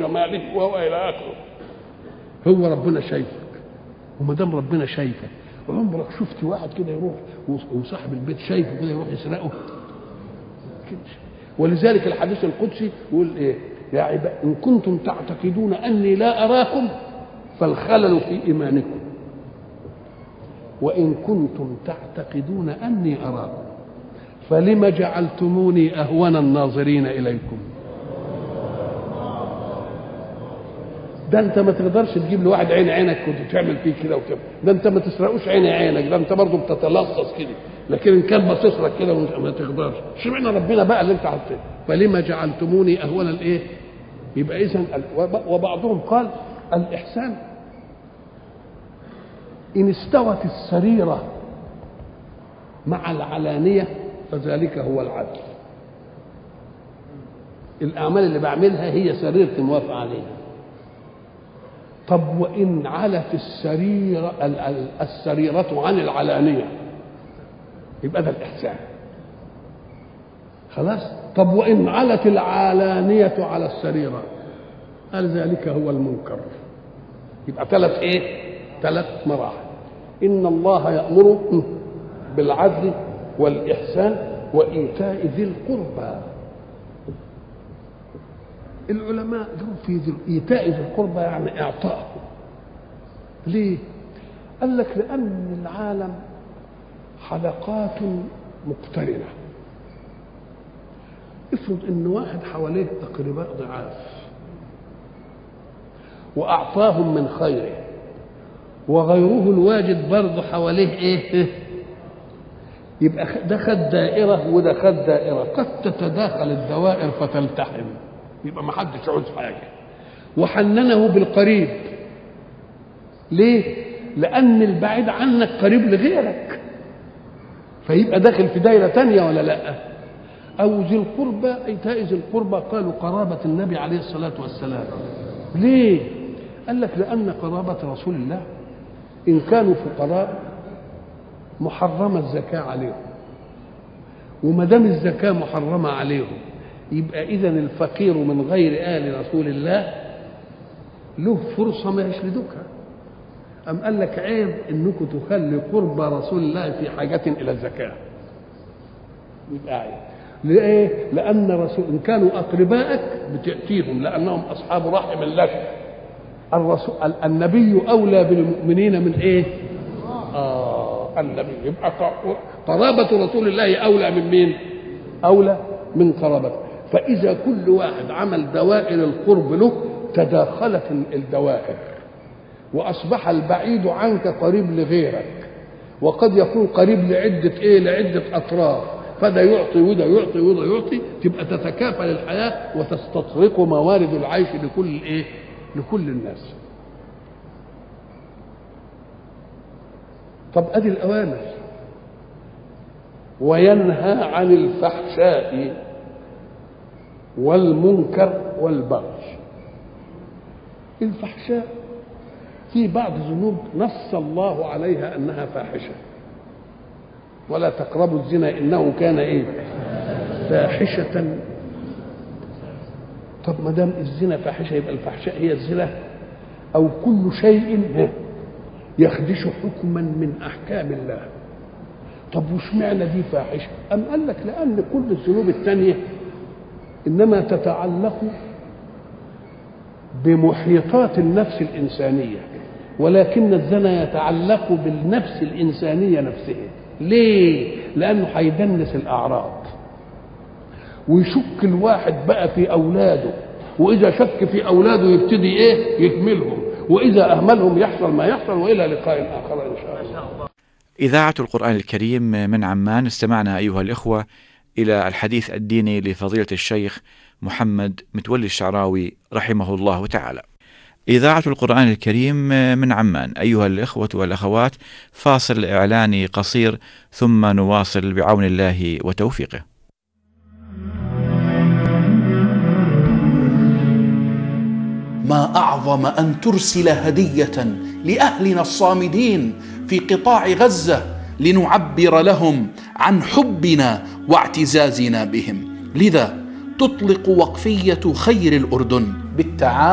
وجماله وهو الى اخره هو ربنا شايفك وما دام ربنا شايفك عمرك شفت واحد كده يروح وصاحب البيت شايفه كده يروح يسرقه كده. ولذلك الحديث القدسي يقول ايه يا عباد ان كنتم تعتقدون اني لا اراكم فالخلل في ايمانكم وان كنتم تعتقدون اني اراكم فلم جعلتموني اهون الناظرين اليكم ده انت ما تقدرش تجيب لواحد عين عينك وتعمل فيه كده وكده ده انت ما تسرقوش عين عينك ده انت برضه بتتلصص كده لكن ان كان باصص لك كده ما تقدرش اشمعنى ربنا بقى اللي انت حطيته فلما جعلتموني اهون الايه يبقى اذا وبعضهم قال الاحسان ان استوت السريره مع العلانيه فذلك هو العدل الاعمال اللي بعملها هي سريرتي موافق عليها طب وإن علت السريرة السريرة عن العلانية يبقى ده الإحسان خلاص طب وإن علت العلانية على السريرة قال ذلك هو المنكر يبقى ثلاث إيه ثلاث مراحل إن الله يأمر بالعدل والإحسان وإيتاء ذي القربى العلماء قالوا في ذي ايتاء ذي القربى يعني اعطائه ليه قال لك لان العالم حلقات مقترنه افرض ان واحد حواليه اقرباء ضعاف واعطاهم من خيره وغيره الواجد برضه حواليه ايه يبقى ده خد دائره وده خد دائره قد تتداخل الدوائر فتلتحم يبقى ما حدش عاوز حاجه وحننه بالقريب ليه لان البعيد عنك قريب لغيرك فيبقى داخل في دايره تانية ولا لا او ذي القربى ايتاء ذي القربى قالوا قرابه النبي عليه الصلاه والسلام ليه قال لك لان قرابه رسول الله ان كانوا فقراء محرمه الزكاه عليهم وما دام الزكاه محرمه عليهم يبقى اذا الفقير من غير ال رسول الله له فرصه ما يشردكها أم قال لك عيب انكم تخلي قرب رسول الله في حاجة إلى الزكاة يبقى عيب ليه؟ لأن رسول إن كانوا أقربائك بتأتيهم لأنهم أصحاب رحم لك الرسول النبي أولى بالمؤمنين من إيه؟ آه النبي يبقى قرابة رسول الله أولى من مين؟ أولى من قرابته فإذا كل واحد عمل دوائر القرب له تداخلت الدوائر وأصبح البعيد عنك قريب لغيرك وقد يكون قريب لعدة إيه لعدة أطراف فده يعطي وده يعطي وده يعطي تبقى تتكافل الحياة وتستطرق موارد العيش لكل إيه لكل الناس طب أدي الأوامر وينهى عن الفحشاء والمنكر والبغي الفحشاء في بعض ذنوب نص الله عليها انها فاحشه ولا تقربوا الزنا انه كان ايه فاحشه طب ما دام الزنا فاحشه يبقى الفحشاء هي الزنا او كل شيء يخدش حكما من احكام الله طب واشمعنى دي فاحشه ام قال لك لان كل الذنوب الثانيه انما تتعلق بمحيطات النفس الانسانيه ولكن الزنا يتعلق بالنفس الانسانيه نفسها ليه لانه هيدنس الاعراض ويشك الواحد بقى في اولاده واذا شك في اولاده يبتدي ايه يهملهم واذا اهملهم يحصل ما يحصل والى لقاء اخر ان شاء الله إذاعة القرآن الكريم من عمان استمعنا أيها الإخوة إلى الحديث الديني لفضيلة الشيخ محمد متولي الشعراوي رحمه الله تعالى. إذاعة القرآن الكريم من عمان أيها الإخوة والأخوات فاصل إعلاني قصير ثم نواصل بعون الله وتوفيقه. ما اعظم ان ترسل هديه لاهلنا الصامدين في قطاع غزه لنعبر لهم عن حبنا واعتزازنا بهم لذا تطلق وقفيه خير الاردن بالتعاون